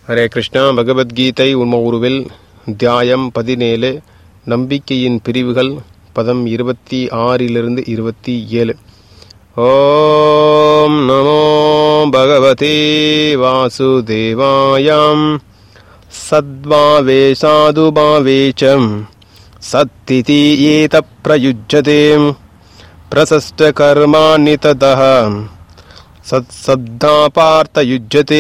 ஹரே கிருஷ்ணா பகவத்கீதை உண்ம உருவில் தியாயம் பதினேழு நம்பிக்கையின் பிரிவுகள் பதம் இருபத்தி ஆறிலிருந்து இருபத்தி ஏழு ஓம் நமோ பகவதே வாசுதேவாயாம் சத்பாவே சாதுபாவே ச சத்திதி ஏத பிரயுஜ்யதே प्रशस्तकर्माणि ततः सत्सब्धा पार्थयुज्यते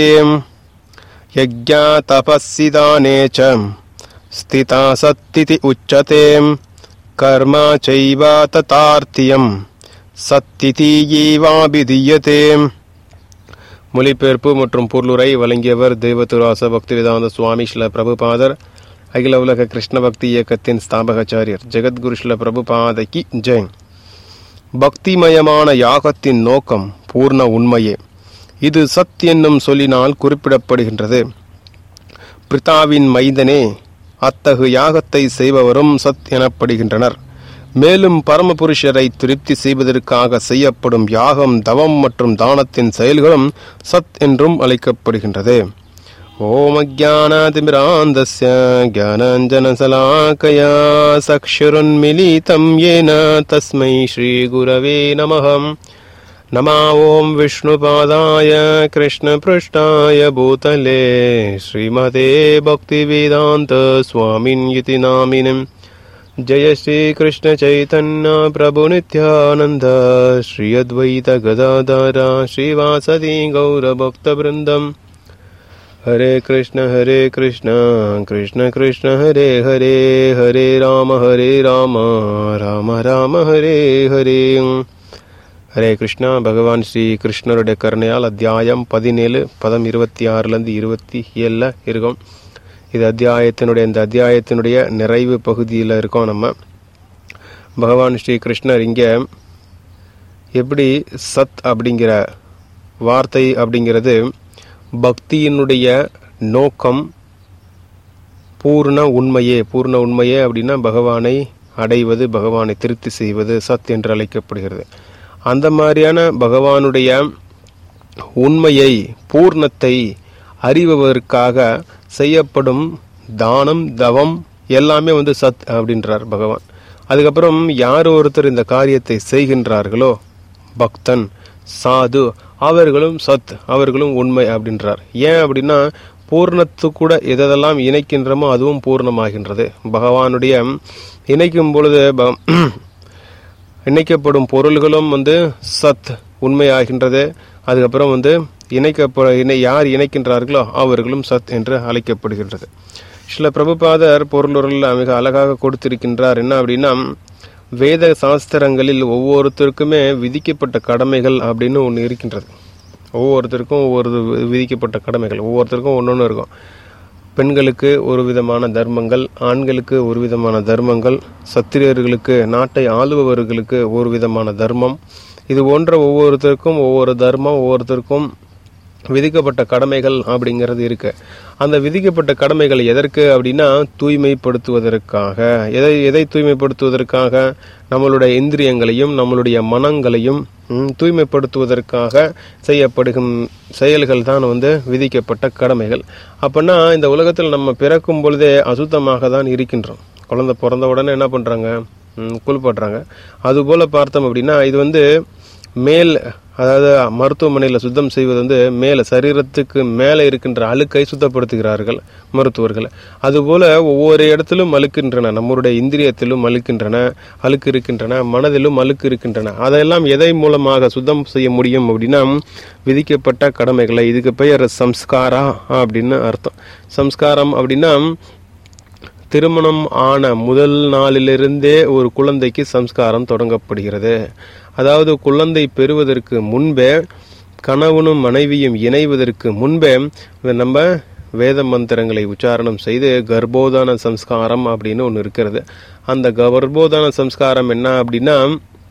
यज्ञा तपस्सिदाने च स्थिता सत्तिति उच्यते कर्म चैव ततार्थियम् சத்திதி ஏவாபிதீயதே மொழிபெயர்ப்பு மற்றும் பொருளுரை வழங்கியவர் தெய்வத்துராச பக்திவேதாந்த சுவாமி ஸ்ல பிரபுபாதர் அகில உலக கிருஷ்ண பக்தி இயக்கத்தின் ஸ்தாபகாச்சாரியர் ஜெகத்குரு ஸ்ல பிரபுபாதகி ஜெய் பக்திமயமான யாகத்தின் நோக்கம் பூர்ண உண்மையே இது சத் என்னும் சொல்லினால் குறிப்பிடப்படுகின்றது பிரிதாவின் மைந்தனே அத்தகு யாகத்தை செய்பவரும் சத் எனப்படுகின்றனர் மேலும் பரமபுருஷரை திருப்தி செய்வதற்காக செய்யப்படும் யாகம் தவம் மற்றும் தானத்தின் செயல்களும் சத் என்றும் அழைக்கப்படுகின்றது ஓம் அஜானாதிமிராந்தஸ்ய ज्ञानाञ्जनशलाकया चक्षुरुन्मिलितं येन तस्मै श्रीगुरवे नमः नमा ॐ विष्णुपादाय कृष्णपृष्ठाय भूतले श्रीमते भक्तिवेदान्त स्वामिन् इति नामिनम् जय श्रीकृष्णचैतन्य प्रभुनित्यानन्द श्री अद्वैत गदाधर श्रीवासदि गौरभक्तवृन्दम् हरे कृष्ण हरे कृष्ण कृष्ण कृष्ण हरे हरे हरे राम हरे राम ராம ராம ஹரே ஹரே ஹரே கிருஷ்ணா பகவான் ஸ்ரீ கிருஷ்ணருடைய கருணையால் அத்தியாயம் பதினேழு பதம் இருபத்தி ஆறுலேருந்து இருபத்தி ஏழில் இருக்கும் இது அத்தியாயத்தினுடைய இந்த அத்தியாயத்தினுடைய நிறைவு பகுதியில் இருக்கோம் நம்ம பகவான் ஸ்ரீ கிருஷ்ணர் இங்கே எப்படி சத் அப்படிங்கிற வார்த்தை அப்படிங்கிறது பக்தியினுடைய நோக்கம் பூர்ண உண்மையே பூர்ண உண்மையே அப்படின்னா பகவானை அடைவது பகவானை திருப்தி செய்வது சத் என்று அழைக்கப்படுகிறது அந்த மாதிரியான பகவானுடைய உண்மையை பூர்ணத்தை அறிபவருக்காக செய்யப்படும் தானம் தவம் எல்லாமே வந்து சத் அப்படின்றார் பகவான் அதுக்கப்புறம் யார் ஒருத்தர் இந்த காரியத்தை செய்கின்றார்களோ பக்தன் சாது அவர்களும் சத் அவர்களும் உண்மை அப்படின்றார் ஏன் அப்படின்னா பூர்ணத்து கூட எதெல்லாம் இணைக்கின்றமோ அதுவும் பூர்ணமாகின்றது பகவானுடைய இணைக்கும் பொழுது இணைக்கப்படும் பொருள்களும் வந்து சத் உண்மையாகின்றது அதுக்கப்புறம் வந்து இணைக்கப்பட இணை யார் இணைக்கின்றார்களோ அவர்களும் சத் என்று அழைக்கப்படுகின்றது சில பிரபுபாதர் பொருளுரில் மிக அழகாக கொடுத்திருக்கின்றார் என்ன அப்படின்னா வேத சாஸ்திரங்களில் ஒவ்வொருத்தருக்குமே விதிக்கப்பட்ட கடமைகள் அப்படின்னு ஒன்று இருக்கின்றது ஒவ்வொருத்தருக்கும் ஒவ்வொரு விதிக்கப்பட்ட கடமைகள் ஒவ்வொருத்தருக்கும் ஒன்று ஒன்று இருக்கும் பெண்களுக்கு ஒரு விதமான தர்மங்கள் ஆண்களுக்கு ஒரு விதமான தர்மங்கள் சத்திரியர்களுக்கு நாட்டை ஆளுபவர்களுக்கு ஒரு விதமான தர்மம் இது போன்ற ஒவ்வொருத்தருக்கும் ஒவ்வொரு தர்மம் ஒவ்வொருத்தருக்கும் விதிக்கப்பட்ட கடமைகள் அப்படிங்கிறது இருக்கு அந்த விதிக்கப்பட்ட கடமைகள் எதற்கு அப்படின்னா தூய்மைப்படுத்துவதற்காக எதை எதை தூய்மைப்படுத்துவதற்காக நம்மளுடைய இந்திரியங்களையும் நம்மளுடைய மனங்களையும் தூய்மைப்படுத்துவதற்காக செய்யப்படும் செயல்கள் தான் வந்து விதிக்கப்பட்ட கடமைகள் அப்படின்னா இந்த உலகத்தில் நம்ம பிறக்கும் பொழுதே அசுத்தமாக தான் இருக்கின்றோம் குழந்தை பிறந்த உடனே என்ன பண்றாங்க குளிப்பாட்டுறாங்க அதுபோல பார்த்தோம் அப்படின்னா இது வந்து மேல் அதாவது மருத்துவமனையில் சுத்தம் செய்வது வந்து மேலே சரீரத்துக்கு மேலே இருக்கின்ற அழுக்கை சுத்தப்படுத்துகிறார்கள் மருத்துவர்கள் அதுபோல ஒவ்வொரு இடத்திலும் அழுக்கின்றன நம்மளுடைய இந்திரியத்திலும் அழுக்கின்றன அழுக்கு இருக்கின்றன மனதிலும் அழுக்கு இருக்கின்றன அதெல்லாம் எதை மூலமாக சுத்தம் செய்ய முடியும் அப்படின்னா விதிக்கப்பட்ட கடமைகளை இதுக்கு பெயர் சம்ஸ்காரா அப்படின்னு அர்த்தம் சம்ஸ்காரம் அப்படின்னா திருமணம் ஆன முதல் நாளிலிருந்தே ஒரு குழந்தைக்கு சம்ஸ்காரம் தொடங்கப்படுகிறது அதாவது குழந்தை பெறுவதற்கு முன்பே கணவனும் மனைவியும் இணைவதற்கு முன்பே நம்ம வேத மந்திரங்களை உச்சாரணம் செய்து கர்ப்போதான சம்ஸ்காரம் அப்படின்னு ஒன்று இருக்கிறது அந்த கர்ப்போதான சம்ஸ்காரம் என்ன அப்படின்னா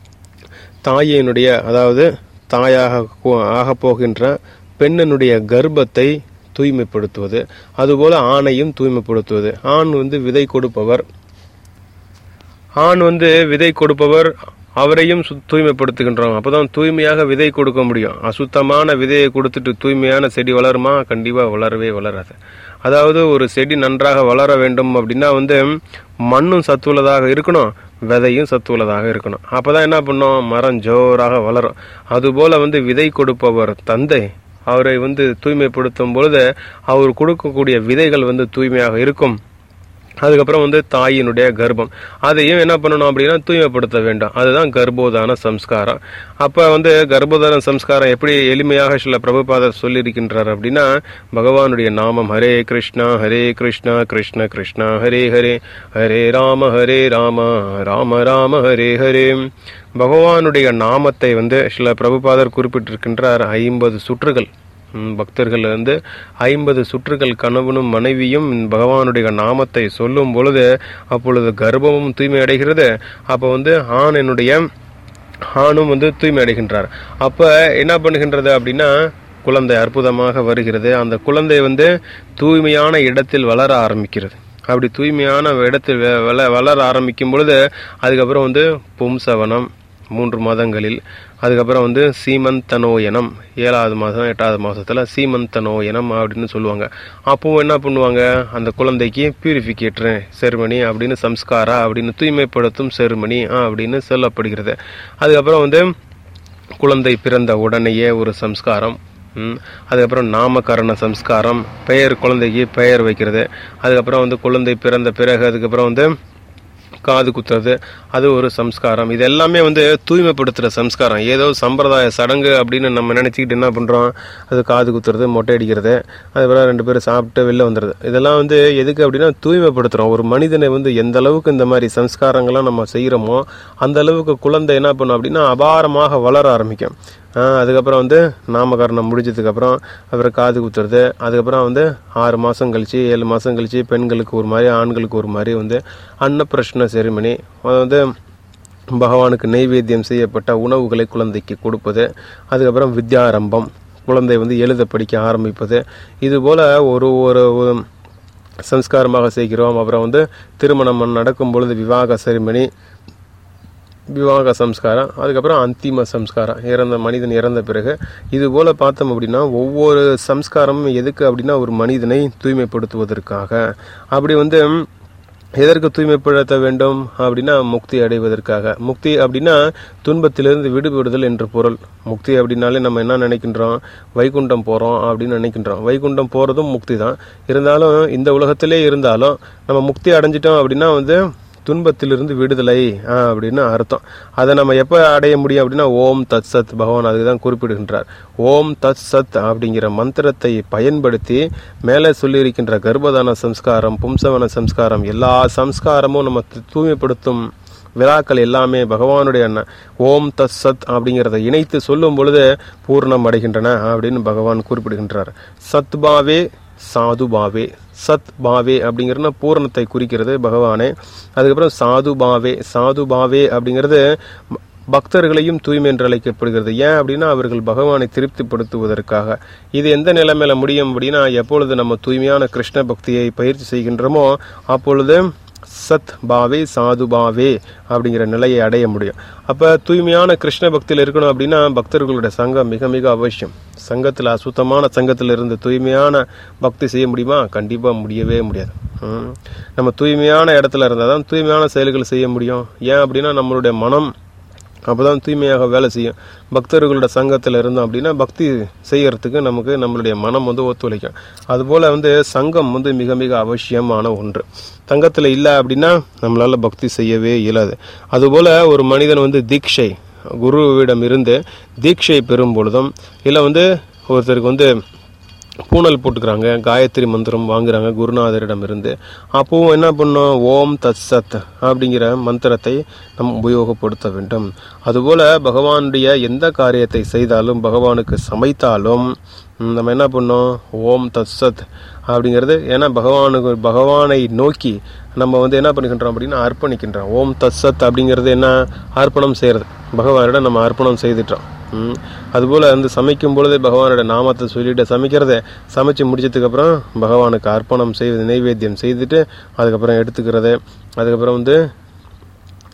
தாயினுடைய அதாவது தாயாக ஆக போகின்ற பெண்ணனுடைய கர்ப்பத்தை தூய்மைப்படுத்துவது அதுபோல ஆணையும் தூய்மைப்படுத்துவது ஆண் வந்து விதை கொடுப்பவர் ஆண் வந்து விதை கொடுப்பவர் அவரையும் சு- தூய்மைப்படுத்துகின்றோம் அப்பதான் தூய்மையாக விதை கொடுக்க முடியும் அசுத்தமான விதையை கொடுத்துட்டு தூய்மையான செடி வளருமா கண்டிப்பா வளரவே வளராது அதாவது ஒரு செடி நன்றாக வளர வேண்டும் அப்படின்னா வந்து மண்ணும் சத்துள்ளதாக இருக்கணும் விதையும் சத்துள்ளதாக இருக்கணும் அப்பதான் என்ன பண்ணும் மரம் ஜோராக வளரும் அதுபோல வந்து விதை கொடுப்பவர் தந்தை அவரை வந்து தூய்மைப்படுத்தும் பொழுது அவர் கொடுக்கக்கூடிய விதைகள் வந்து தூய்மையாக இருக்கும் அதுக்கப்புறம் வந்து தாயினுடைய கர்ப்பம் அதையும் என்ன பண்ணணும் அப்படின்னா தூய்மைப்படுத்த வேண்டும் அதுதான் கர்ப்போதான சம்ஸ்காரம் அப்ப வந்து கர்ப்போதான சம்ஸ்காரம் எப்படி எளிமையாக சில பிரபுபாதர் சொல்லியிருக்கின்றார் அப்படின்னா பகவானுடைய நாமம் ஹரே கிருஷ்ணா ஹரே கிருஷ்ணா கிருஷ்ண கிருஷ்ணா ஹரே ஹரே ஹரே ராம ஹரே ராம ராம ராம ஹரே ஹரே பகவானுடைய நாமத்தை வந்து சில பிரபுபாதர் குறிப்பிட்டிருக்கின்றார் ஐம்பது சுற்றுகள் ம், பக்தர்கள் வந்து ஐம்பது சுற்றுகள் கணவனும் மனைவியும் பகவானுடைய நாமத்தை சொல்லும் பொழுது அப்பொழுது கர்ப்பமும் தூய்மை அடைகிறது அப்போ வந்து ஆண் என்னுடைய ஆணும் வந்து தூய்மை அடைகின்றார் அப்ப என்ன பண்ணுகின்றது அப்படின்னா குழந்தை அற்புதமாக வருகிறது அந்த குழந்தை வந்து தூய்மையான இடத்தில் வளர ஆரம்பிக்கிறது அப்படி தூய்மையான இடத்தில் வ- வள வளர ஆரம்பிக்கும் பொழுது அதுக்கப்புறம் வந்து பும்சவனம் மூன்று மாதங்களில் அதுக்கப்புறம் வந்து சீமந்தனோயனம் ஏழாவது மாதம் எட்டாவது மாதத்தில் சீமந்தனோயனம் அப்படின்னு சொல்லுவாங்க அப்பவும் என்ன பண்ணுவாங்க அந்த குழந்தைக்கு பியூரிஃபிகேட்டர் செருமனி அப்படின்னு சம்ஸ்காரா அப்படின்னு தூய்மைப்படுத்தும் செருமனி அப்படின்னு சொல்லப்படுகிறது அதுக்கப்புறம் வந்து குழந்தை பிறந்த உடனேயே ஒரு சம்ஸ்காரம் ம், அதுக்கப்புறம் நாமகரண சம்ஸ்காரம் பெயர் குழந்தைக்கு பெயர் வைக்கிறது அதுக்கப்புறம் வந்து குழந்தை பிறந்த பிறகு அதுக்கப்புறம் வந்து காது குத்துறது அது ஒரு சம்ஸ்காரம் இது எல்லாமே வந்து தூய்மைப்படுத்துகிற சம்ஸ்காரம் ஏதோ சம்பிரதாய சடங்கு அப்படின்னு நம்ம நினச்சிக்கிட்டு என்ன பண்ணுறோம் அது காது குத்துறது மொட்டை அடிக்கிறது அதுக்கப்புறம் ரெண்டு பேரும் சாப்பிட்டு வெளில வந்துடுது இதெல்லாம் வந்து எதுக்கு அப்படின்னா தூய்மைப்படுத்துகிறோம் ஒரு மனிதனை வந்து எந்த அளவுக்கு இந்த மாதிரி சம்ஸ்காரங்கள்லாம் நம்ம செய்கிறோமோ அந்த அளவுக்கு குழந்தை என்ன பண்ணும் அப்படின்னா அபாரமாக வளர ஆரம்பிக்கும் ஆஹ் அதுக்கப்புறம் வந்து நாமகரணம் முடிஞ்சதுக்கப்புறம் அப்புறம் காது குத்துறது அதுக்கப்புறம் வந்து ஆறு மாதம் கழிச்சு ஏழு மாதம் கழிச்சு பெண்களுக்கு ஒரு மாதிரி ஆண்களுக்கு ஒரு மாதிரி வந்து அன்னப்பிரஷ்ன செரிமனி அது வந்து பகவானுக்கு நெய்வேத்தியம் செய்யப்பட்ட உணவுகளை குழந்தைக்கு கொடுப்பது அதுக்கப்புறம் வித்யாரம்பம் குழந்தை வந்து எழுத படிக்க ஆரம்பிப்பது இது போல ஒரு ஒரு ஒரு சம்ஸ்காரமாக செய்கிறோம் அப்புறம் வந்து திருமணம் நடக்கும் பொழுது விவாக செரிமனி விவாக சம்ஸ்காரம் அதுக்கப்புறம் அந்திம சம்ஸ்காரம் இறந்த மனிதன் இறந்த பிறகு இது போல பார்த்தோம் அப்படின்னா ஒவ்வொரு சம்ஸ்காரமும் எதுக்கு அப்படின்னா ஒரு மனிதனை தூய்மைப்படுத்துவதற்காக அப்படி வந்து எதற்கு தூய்மைப்படுத்த வேண்டும் அப்படின்னா முக்தி அடைவதற்காக முக்தி அப்படின்னா துன்பத்திலிருந்து விடுபடுதல் என்று பொருள் முக்தி அப்படின்னாலே நம்ம என்ன நினைக்கின்றோம் வைகுண்டம் போறோம் அப்படின்னு நினைக்கின்றோம் வைகுண்டம் போறதும் முக்தி தான் இருந்தாலும் இந்த உலகத்திலே இருந்தாலும் நம்ம முக்தி அடைஞ்சிட்டோம் அப்படின்னா வந்து துன்பத்திலிருந்து விடுதலை ஆ, அப்படின்னு அர்த்தம் அதை நம்ம எப்போ அடைய முடியும் அப்படின்னா ஓம் தத் சத் பகவான் அதுக்கு தான் குறிப்பிடுகின்றார் ஓம் தத் சத் அப்படிங்கிற மந்திரத்தை பயன்படுத்தி மேலே சொல்லியிருக்கின்ற கர்ப்பதான சம்ஸ்காரம் பும்சவன சம்ஸ்காரம் எல்லா சம்ஸ்காரமும் நம்ம து- தூய்மைப்படுத்தும் விழாக்கள் எல்லாமே பகவானுடைய ந- ஓம் தத் சத் அப்படிங்கிறத இணைத்து சொல்லும் பொழுது பூர்ணம் அடைகின்றன அப்படின்னு பகவான் குறிப்பிடுகின்றார் சத்பாவே சாதுபாவே சத் பாவே அப்படிங்கிறன பூரணத்தை குறிக்கிறது பகவானே அதுக்கப்புறம் சாதுபாவே சாதுபாவே அப்படிங்கிறது ப- பக்தர்களையும் தூய்மை என்று அழைக்கப்படுகிறது ஏன் அப்படின்னா அவர்கள் பகவானை திருப்திப்படுத்துவதற்காக இது எந்த நிலைமையில முடியும் அப்படின்னா எப்பொழுது நம்ம தூய்மையான கிருஷ்ண பக்தியை பயிற்சி செய்கின்றோமோ அப்பொழுது சத் பாவே சாது பாவே அப்படிங்கிற நிலையை அடைய முடியும் அப்ப தூய்மையான கிருஷ்ண பக்தியில் இருக்கணும் அப்படின்னா பக்தர்களுடைய சங்கம் மிக மிக அவசியம் சங்கத்தில் அசுத்தமான சங்கத்தில் இருந்து தூய்மையான பக்தி செய்ய முடியுமா கண்டிப்பா முடியவே முடியாது ம். நம்ம தூய்மையான இடத்துல இருந்தால் தான் தூய்மையான செயல்கள் செய்ய முடியும் ஏன் அப்படின்னா நம்மளுடைய மனம் அப்பதான் தூய்மையாக வேலை செய்யும் பக்தர்களோட சங்கத்தில் இருந்தோம் அப்படின்னா பக்தி செய்யறதுக்கு நமக்கு நம்மளுடைய மனம் வந்து ஒத்துழைக்கும் அதுபோல வந்து சங்கம் வந்து மிக மிக அவசியமான ஒன்று சங்கத்தில் இல்லை அப்படின்னா நம்மளால பக்தி செய்யவே இயலாது அதுபோல ஒரு மனிதன் வந்து தீட்சை குருவிடம் இருந்து தீட்சை பெறும் பொழுதும் இல்லை வந்து ஒருத்தருக்கு வந்து பூனல் போட்டுக்கிறாங்க காயத்ரி மந்திரம் வாங்குறாங்க குருநாதரிடம் இருந்து அப்பவும் என்ன பண்ணோம் ஓம் தத் சத் அப்படிங்கிற மந்திரத்தை நம் உபயோகப்படுத்த வேண்டும் அதுபோல பகவானுடைய எந்த காரியத்தை செய்தாலும் பகவானுக்கு சமைத்தாலும் ம், நம்ம என்ன பண்ணோம் ஓம் தத் சத் அப்படிங்கிறது ஏன்னா பகவானுக்கு பகவானை நோக்கி நம்ம வந்து என்ன பண்ணுகின்றோம் அப்படின்னா அர்ப்பணிக்கின்றோம் ஓம் தத் சத் அப்படிங்கிறது என்ன அர்ப்பணம் செய்யறது பகவானிடம் நம்ம அர்ப்பணம் செய்துட்டோம் ம். அதுபோல வந்து சமைக்கும் பொழுது பகவானோட நாமத்தை சொல்லிட்டு சமைக்கிறத சமைச்சு முடிச்சதுக்கு அப்புறம் பகவானுக்கு அர்ப்பணம் செய்வது நைவேத்தியம் செய்துட்டு அதுக்கப்புறம் எடுத்துக்கிறது அதுக்கப்புறம் வந்து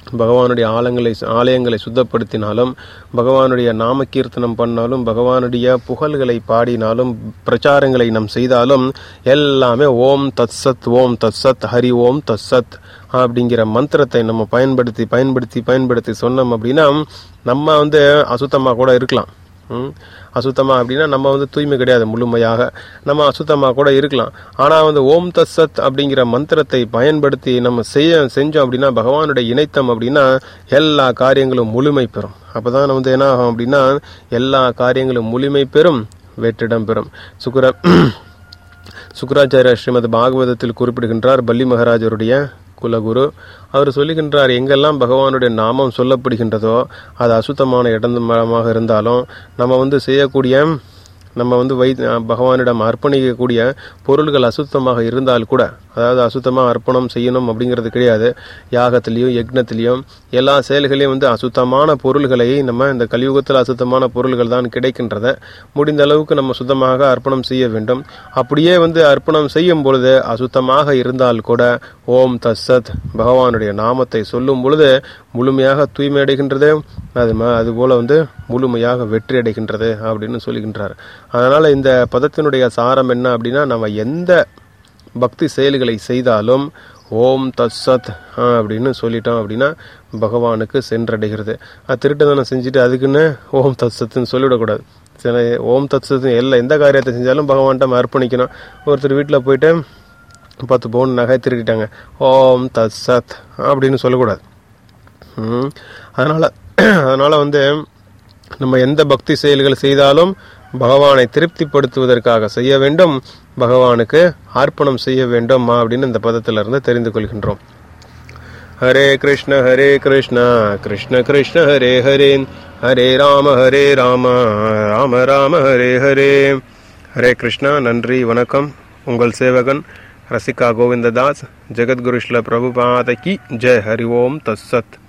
பகவானுடைய ஆலங்களை ஆலயங்களை சுத்தப்படுத்தினாலும் பகவானுடைய நாம கீர்த்தனம் பண்ணாலும் பகவானுடைய புகழ்களை பாடினாலும் பிரச்சாரங்களை நாம் செய்தாலும் எல்லாமே ஓம் தத் சத் ஓம் தத் சத் ஹரி ஓம் தத் சத் அப்படிங்கிற மந்திரத்தை நம்ம பயன்படுத்தி பயன்படுத்தி பயன்படுத்தி சொன்னோம் அப்படின்னா நம்ம வந்து அசுத்தமாக கூட இருக்கலாம் ம் அசுத்தமா அப்படின்னா நம்ம வந்து தூய்மை கிடையாது முழுமையாக நம்ம அசுத்தமா கூட இருக்கலாம் ஆனா வந்து ஓம் தத் சத் அப்படிங்கிற மந்திரத்தை பயன்படுத்தி நம்ம செய்ய செஞ்சோம் அப்படின்னா பகவானுடைய இணைத்தம் அப்படின்னா எல்லா காரியங்களும் முழுமை பெறும் அப்பதான் வந்து என்ன ஆகும் அப்படின்னா எல்லா காரியங்களும் முழுமை பெறும் வெற்றிடம் பெறும் சுக்கர சுக்கராச்சாரிய ஸ்ரீமத் பாகவதத்தில் குறிப்பிடுகின்றார் பல்லி மகாராஜருடைய குலகுரு அவர் சொல்லுகின்றார் எங்கெல்லாம் பகவானுடைய நாமம் சொல்லப்படுகின்றதோ அது அசுத்தமான இடமாக இருந்தாலும் நம்ம வந்து செய்யக்கூடிய நம்ம வந்து வை பகவானிடம் அர்ப்பணிக்கக்கூடிய பொருள்கள் அசுத்தமாக இருந்தால் கூட அதாவது அசுத்தமாக அர்ப்பணம் செய்யணும் அப்படிங்கிறது கிடையாது யாகத்திலையும் யக்னத்திலையும் எல்லா செயல்களையும் வந்து அசுத்தமான பொருள்களை நம்ம இந்த கலியுகத்தில் அசுத்தமான பொருள்கள் தான் கிடைக்கின்றத முடிந்த அளவுக்கு நம்ம சுத்தமாக அர்ப்பணம் செய்ய வேண்டும் அப்படியே வந்து அர்ப்பணம் செய்யும் பொழுது அசுத்தமாக இருந்தால் கூட ஓம் தஸ்ஸத் பகவானுடைய நாமத்தை சொல்லும் பொழுது முழுமையாக தூய்மை அடைகின்றது அது அதுபோல வந்து முழுமையாக வெற்றி அடைகின்றது அப்படின்னு சொல்லுகின்றார் அதனால இந்த பதத்தினுடைய சாரம் என்ன அப்படின்னா நம்ம எந்த பக்தி செயல்களை செய்தாலும் ஓம் தத் சத் அப்படின்னு சொல்லிட்டோம் அப்படின்னா பகவானுக்கு சென்றடைகிறது அது திருட்டுத்தனம் செஞ்சுட்டு அதுக்குன்னு ஓம் தத் சத்துன்னு சொல்லிவிடக்கூடாது சரி ஓம் தத் சத்து எல்லா எந்த காரியத்தை செஞ்சாலும் பகவான்கிட்ட நம்ம அர்ப்பணிக்கணும் ஒருத்தர் வீட்டில் போயிட்டு பத்து பவுன் நகை திருடிட்டாங்க ஓம் தத் சத் அப்படின்னு சொல்லக்கூடாது அதனால அதனால வந்து நம்ம எந்த பக்தி செயல்கள் செய்தாலும் பகவானை திருப்திப்படுத்துவதற்காக செய்ய வேண்டும் பகவானுக்கு அர்ப்பணம் செய்ய வேண்டும் அப்படின்னு இந்த பதத்திலிருந்து தெரிந்து கொள்கின்றோம் ஹரே கிருஷ்ண ஹரே கிருஷ்ண கிருஷ்ண கிருஷ்ண ஹரே ஹரே ஹரே ராம ஹரே ராம ராம ராம ஹரே ஹரே ஹரே கிருஷ்ணா நன்றி வணக்கம் உங்கள் சேவகன் ரசிகா கோவிந்ததாஸ் ஜெகத்குரு ஸ்ல பிரபுபாத கி ஜெய் ஹரி ஓம் தத் சத்